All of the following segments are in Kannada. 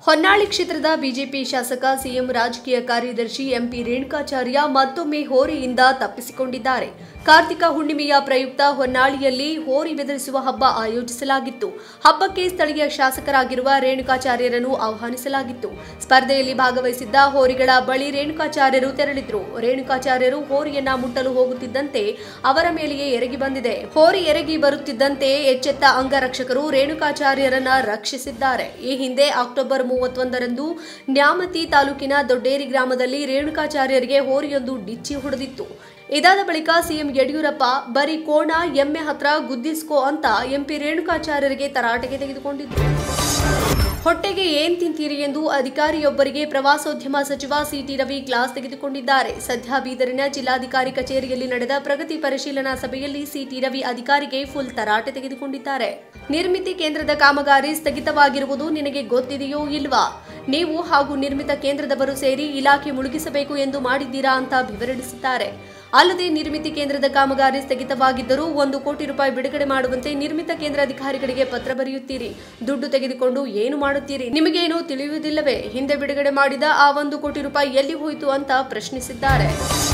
ಹೊನ್ನಾಳಿ ಕ್ಷೇತ್ರದ ಬಿಜೆಪಿ ಶಾಸಕ ಸಿಎಂ ರಾಜಕೀಯ ಕಾರ್ಯದರ್ಶಿ ಎಂಪಿ ರೇಣುಕಾಚಾರ್ಯ ಮತ್ತೊಮ್ಮೆ ಹೋರಿಯಿಂದ ತಪ್ಪಿಸಿಕೊಂಡಿದ್ದಾರೆ ಕಾರ್ತಿಕ ಹುಣ್ಣಿಮೆಯ ಪ್ರಯುಕ್ತ ಹೊನ್ನಾಳಿಯಲ್ಲಿ ಹೋರಿ ಬೆದರಿಸುವ ಹಬ್ಬ ಆಯೋಜಿಸಲಾಗಿತ್ತು ಹಬ್ಬಕ್ಕೆ ಸ್ಥಳೀಯ ಶಾಸಕರಾಗಿರುವ ರೇಣುಕಾಚಾರ್ಯರನ್ನು ಆಹ್ವಾನಿಸಲಾಗಿತ್ತು ಸ್ಪರ್ಧೆಯಲ್ಲಿ ಭಾಗವಹಿಸಿದ್ದ ಹೋರಿಗಳ ಬಳಿ ರೇಣುಕಾಚಾರ್ಯರು ತೆರಳಿದ್ರು ರೇಣುಕಾಚಾರ್ಯರು ಹೋರಿಯನ್ನ ಮುಟ್ಟಲು ಹೋಗುತ್ತಿದ್ದಂತೆ ಅವರ ಮೇಲೆಯೇ ಎರಗಿ ಬಂದಿದೆ ಹೋರಿ ಎರಗಿ ಬರುತ್ತಿದ್ದಂತೆ ಎಚ್ಚೆತ್ತ ಅಂಗರಕ್ಷಕರು ರೇಣುಕಾಚಾರ್ಯರನ್ನ ರಕ್ಷಿಸಿದ್ದಾರೆ ಈ ಹಿಂದೆ ಅಕ್ಟೋಬರ್ ಮೂವತ್ತೊಂದರಂದು ನ್ಯಾಮತಿ ತಾಲೂಕಿನ ದೊಡ್ಡೇರಿ ಗ್ರಾಮದಲ್ಲಿ ರೇಣುಕಾಚಾರ್ಯರಿಗೆ ಹೋರಿಯೊಂದು ಡಿಚ್ಚಿ ಹೊಡೆದಿತ್ತು ಇದಾದ ಬಳಿಕ ಸಿಎಂ ಯಡಿಯೂರಪ್ಪ ಬರೀ ಕೋಣ ಎಮ್ಮೆ ಹತ್ರ ಗುದ್ದಿಸ್ಕೋ ಅಂತ ಎಂಪಿ ರೇಣುಕಾಚಾರ್ಯರಿಗೆ ತರಾಟೆಗೆ ತೆಗೆದುಕೊಂಡಿದ್ರು ಹೊಟ್ಟೆಗೆ ಏನ್ ತಿಂತೀರಿ ಎಂದು ಅಧಿಕಾರಿಯೊಬ್ಬರಿಗೆ ಪ್ರವಾಸೋದ್ಯಮ ಸಚಿವ ಸಿಟಿ ರವಿ ಕ್ಲಾಸ್ ತೆಗೆದುಕೊಂಡಿದ್ದಾರೆ ಸದ್ಯ ಬೀದರಿನ ಜಿಲ್ಲಾಧಿಕಾರಿ ಕಚೇರಿಯಲ್ಲಿ ನಡೆದ ಪ್ರಗತಿ ಪರಿಶೀಲನಾ ಸಭೆಯಲ್ಲಿ ಸಿಟಿ ರವಿ ಅಧಿಕಾರಿಗೆ ಫುಲ್ ತರಾಟೆ ತೆಗೆದುಕೊಂಡಿದ್ದಾರೆ ನಿರ್ಮಿತಿ ಕೇಂದ್ರದ ಕಾಮಗಾರಿ ಸ್ಥಗಿತವಾಗಿರುವುದು ನಿನಗೆ ಗೊತ್ತಿದೆಯೋ ಇಲ್ವಾ ನೀವು ಹಾಗೂ ನಿರ್ಮಿತ ಕೇಂದ್ರದವರು ಸೇರಿ ಇಲಾಖೆ ಮುಳುಗಿಸಬೇಕು ಎಂದು ಮಾಡಿದ್ದೀರಾ ಅಂತ ವಿವರಿಸಿದ್ದಾರೆ ಅಲ್ಲದೆ ನಿರ್ಮಿತಿ ಕೇಂದ್ರದ ಕಾಮಗಾರಿ ಸ್ಥಗಿತವಾಗಿದ್ದರೂ ಒಂದು ಕೋಟಿ ರೂಪಾಯಿ ಬಿಡುಗಡೆ ಮಾಡುವಂತೆ ನಿರ್ಮಿತ ಕೇಂದ್ರ ಅಧಿಕಾರಿಗಳಿಗೆ ಪತ್ರ ಬರೆಯುತ್ತೀರಿ ದುಡ್ಡು ತೆಗೆದುಕೊಂಡು ಏನು ಮಾಡುತ್ತೀರಿ ನಿಮಗೇನು ತಿಳಿಯುವುದಿಲ್ಲವೇ ಹಿಂದೆ ಬಿಡುಗಡೆ ಮಾಡಿದ ಆ ಒಂದು ಕೋಟಿ ರೂಪಾಯಿ ಎಲ್ಲಿ ಹೋಯಿತು ಅಂತ ಪ್ರಶ್ನಿಸಿದ್ದಾರೆ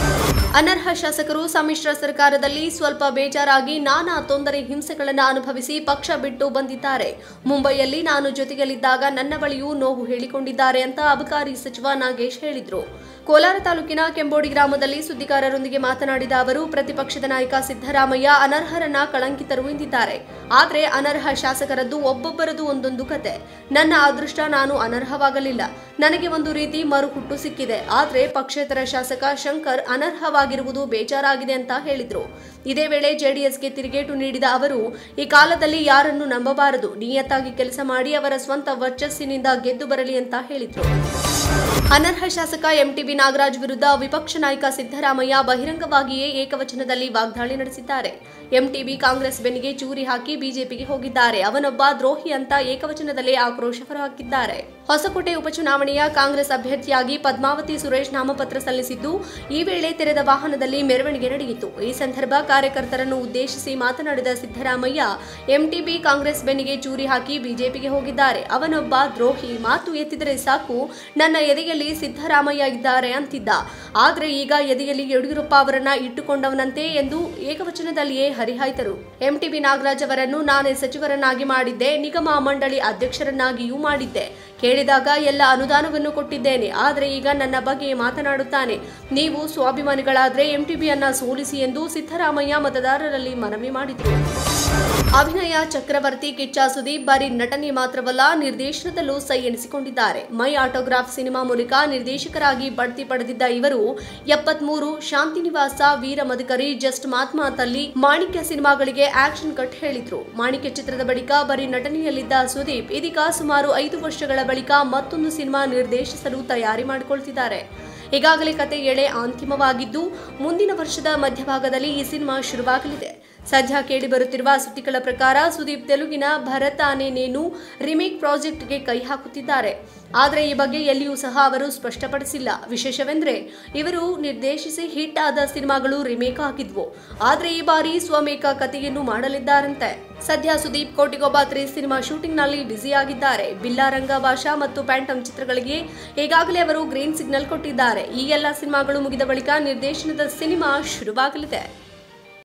ಅನರ್ಹ ಶಾಸಕರು ಸಮ್ಮಿಶ್ರ ಸರ್ಕಾರದಲ್ಲಿ ಸ್ವಲ್ಪ ಬೇಜಾರಾಗಿ ನಾನಾ ತೊಂದರೆ ಹಿಂಸೆಗಳನ್ನು ಅನುಭವಿಸಿ ಪಕ್ಷ ಬಿಟ್ಟು ಬಂದಿದ್ದಾರೆ ಮುಂಬೈಯಲ್ಲಿ ನಾನು ಜೊತೆಯಲ್ಲಿದ್ದಾಗ ನನ್ನ ಬಳಿಯೂ ನೋವು ಹೇಳಿಕೊಂಡಿದ್ದಾರೆ ಅಂತ ಅಬಕಾರಿ ಸಚಿವ ನಾಗೇಶ್ ಹೇಳಿದ್ರು ಕೋಲಾರ ತಾಲೂಕಿನ ಕೆಂಬೋಡಿ ಗ್ರಾಮದಲ್ಲಿ ಸುದ್ದಿಗಾರರೊಂದಿಗೆ ಮಾತನಾಡಿದ ಅವರು ಪ್ರತಿಪಕ್ಷದ ನಾಯಕ ಸಿದ್ದರಾಮಯ್ಯ ಅನರ್ಹರನ್ನ ಕಳಂಕಿತರು ಎಂದಿದ್ದಾರೆ ಆದರೆ ಅನರ್ಹ ಶಾಸಕರದ್ದು ಒಬ್ಬೊಬ್ಬರದು ಒಂದೊಂದು ಕತೆ ನನ್ನ ಅದೃಷ್ಟ ನಾನು ಅನರ್ಹವಾಗಲಿಲ್ಲ ನನಗೆ ಒಂದು ರೀತಿ ಮರುಹುಟ್ಟು ಸಿಕ್ಕಿದೆ ಆದರೆ ಪಕ್ಷೇತರ ಶಾಸಕ ಶಂಕರ್ ಅನರ್ಹವಾಗಿರುವುದು ಬೇಜಾರಾಗಿದೆ ಅಂತ ಹೇಳಿದ್ರು ಇದೇ ವೇಳೆ ಜೆಡಿಎಸ್ಗೆ ತಿರುಗೇಟು ನೀಡಿದ ಅವರು ಈ ಕಾಲದಲ್ಲಿ ಯಾರನ್ನು ನಂಬಬಾರದು ನಿಯತ್ತಾಗಿ ಕೆಲಸ ಮಾಡಿ ಅವರ ಸ್ವಂತ ವರ್ಚಸ್ಸಿನಿಂದ ಗೆದ್ದು ಬರಲಿ ಅಂತ ಹೇಳಿದ್ರು ಅನರ್ಹ ಶಾಸಕ ಎಂಟಿಬಿ ನಾಗರಾಜ್ ವಿರುದ್ಧ ವಿಪಕ್ಷ ನಾಯಕ ಸಿದ್ದರಾಮಯ್ಯ ಬಹಿರಂಗವಾಗಿಯೇ ಏಕವಚನದಲ್ಲಿ ವಾಗ್ದಾಳಿ ನಡೆಸಿದ್ದಾರೆ ಎಂಟಿಬಿ ಕಾಂಗ್ರೆಸ್ ಬೆನ್ನಿಗೆ ಚೂರಿ ಹಾಕಿ ಬಿಜೆಪಿಗೆ ಹೋಗಿದ್ದಾರೆ ಅವನೊಬ್ಬ ದ್ರೋಹಿ ಅಂತ ಏಕವಚನದಲ್ಲೇ ಆಕ್ರೋಶ ಹೊರಹಾಕಿದ್ದಾರೆ ಹೊಸಕೋಟೆ ಉಪಚುನಾವಣೆಯ ಕಾಂಗ್ರೆಸ್ ಅಭ್ಯರ್ಥಿಯಾಗಿ ಪದ್ಮಾವತಿ ಸುರೇಶ್ ನಾಮಪತ್ರ ಸಲ್ಲಿಸಿದ್ದು ಈ ವೇಳೆ ತೆರೆದ ವಾಹನದಲ್ಲಿ ಮೆರವಣಿಗೆ ನಡೆಯಿತು ಈ ಸಂದರ್ಭ ಕಾರ್ಯಕರ್ತರನ್ನು ಉದ್ದೇಶಿಸಿ ಮಾತನಾಡಿದ ಸಿದ್ದರಾಮಯ್ಯ ಎಂಟಿಬಿ ಕಾಂಗ್ರೆಸ್ ಬೆನ್ನಿಗೆ ಚೂರಿ ಹಾಕಿ ಬಿಜೆಪಿಗೆ ಹೋಗಿದ್ದಾರೆ ಅವನೊಬ್ಬ ದ್ರೋಹಿ ಮಾತು ಎತ್ತಿದರೆ ಸಾಕು ನನ್ನ ಎದೆಯಲ್ಲಿ ಸಿದ್ದರಾಮಯ್ಯ ಇದ್ದಾರೆ ಅಂತಿದ್ದ ಆದ್ರೆ ಈಗ ಎದೆಯಲ್ಲಿ ಯಡಿಯೂರಪ್ಪ ಅವರನ್ನ ಇಟ್ಟುಕೊಂಡವನಂತೆ ಎಂದು ಏಕವಚನದಲ್ಲಿಯೇ ಹರಿಹಾಯ್ತರು ಎಂಟಿಬಿ ನಾಗರಾಜ್ ಅವರನ್ನು ನಾನೇ ಸಚಿವರನ್ನಾಗಿ ಮಾಡಿದ್ದೆ ನಿಗಮ ಮಂಡಳಿ ಅಧ್ಯಕ್ಷರನ್ನಾಗಿಯೂ ಮಾಡಿದ್ದೆ ಕೇಳಿದಾಗ ಎಲ್ಲ ಅನುದಾನವನ್ನು ಕೊಟ್ಟಿದ್ದೇನೆ ಆದರೆ ಈಗ ನನ್ನ ಬಗ್ಗೆ ಮಾತನಾಡುತ್ತಾನೆ ನೀವು ಸ್ವಾಭಿಮಾನಿಗಳಾದ್ರೆ ಎಂಟಿಬಿಯನ್ನ ಸೋಲಿಸಿ ಎಂದು ಸಿದ್ದರಾಮಯ್ಯ ಮತದಾರರಲ್ಲಿ ಮನವಿ ಮಾಡಿದರು ಅಭಿನಯ ಚಕ್ರವರ್ತಿ ಕಿಚ್ಚ ಸುದೀಪ್ ಬರೀ ನಟನೆ ಮಾತ್ರವಲ್ಲ ನಿರ್ದೇಶನದಲ್ಲೂ ಸೈ ಎನಿಸಿಕೊಂಡಿದ್ದಾರೆ ಮೈ ಆಟೋಗ್ರಾಫ್ ಸಿನಿಮಾ ಮೂಲಕ ನಿರ್ದೇಶಕರಾಗಿ ಬಡ್ತಿ ಪಡೆದಿದ್ದ ಇವರು ಎಪ್ಪತ್ಮೂರು ಶಾಂತಿನಿವಾಸ ವೀರ ಮದಕರಿ ಜಸ್ಟ್ ಮಾತ್ಮ ತಲ್ಲಿ ಮಾಣಿಕ್ಯ ಸಿನಿಮಾಗಳಿಗೆ ಆಕ್ಷನ್ ಕಟ್ ಹೇಳಿದ್ರು ಮಾಣಿಕ್ಯ ಚಿತ್ರದ ಬಳಿಕ ಬರೀ ನಟನೆಯಲ್ಲಿದ್ದ ಸುದೀಪ್ ಇದೀಗ ಸುಮಾರು ಐದು ವರ್ಷಗಳ ಬಳಿಕ ಮತ್ತೊಂದು ಸಿನಿಮಾ ನಿರ್ದೇಶಿಸಲು ತಯಾರಿ ಮಾಡಿಕೊಳ್ತಿದ್ದಾರೆ ಈಗಾಗಲೇ ಕತೆ ಎಳೆ ಅಂತಿಮವಾಗಿದ್ದು ಮುಂದಿನ ವರ್ಷದ ಮಧ್ಯಭಾಗದಲ್ಲಿ ಈ ಸಿನಿಮಾ ಶುರುವಾಗಲಿದೆ ಸದ್ಯ ಕೇಳಿಬರುತ್ತಿರುವ ಸುದ್ದಿಗಳ ಪ್ರಕಾರ ಸುದೀಪ್ ತೆಲುಗಿನ ಭರತಾನೆ ನೇನು ರಿಮೇಕ್ ಪ್ರಾಜೆಕ್ಟ್ಗೆ ಕೈ ಹಾಕುತ್ತಿದ್ದಾರೆ ಆದರೆ ಈ ಬಗ್ಗೆ ಎಲ್ಲಿಯೂ ಸಹ ಅವರು ಸ್ಪಷ್ಟಪಡಿಸಿಲ್ಲ ವಿಶೇಷವೆಂದ್ರೆ ಇವರು ನಿರ್ದೇಶಿಸಿ ಹಿಟ್ ಆದ ಸಿನಿಮಾಗಳು ರಿಮೇಕ್ ಆಗಿದ್ವು ಆದರೆ ಈ ಬಾರಿ ಸ್ವಮೇಕ ಕಥೆಯನ್ನು ಮಾಡಲಿದ್ದಾರಂತೆ ಸದ್ಯ ಸುದೀಪ್ ಕೋಟಿಗೊಬ್ಬ ತ್ರೀ ಸಿನಿಮಾ ಶೂಟಿಂಗ್ನಲ್ಲಿ ಬ್ಯುಸಿಯಾಗಿದ್ದಾರೆ ಬಿಲ್ಲಾರಂಗ ಭಾಷಾ ಮತ್ತು ಪ್ಯಾಂಟಮ್ ಚಿತ್ರಗಳಿಗೆ ಈಗಾಗಲೇ ಅವರು ಗ್ರೀನ್ ಸಿಗ್ನಲ್ ಕೊಟ್ಟಿದ್ದಾರೆ ಈ ಎಲ್ಲ ಸಿನಿಮಾಗಳು ಮುಗಿದ ಬಳಿಕ ನಿರ್ದೇಶನದ ಸಿನಿಮಾ ಶುರುವಾಗಲಿದೆ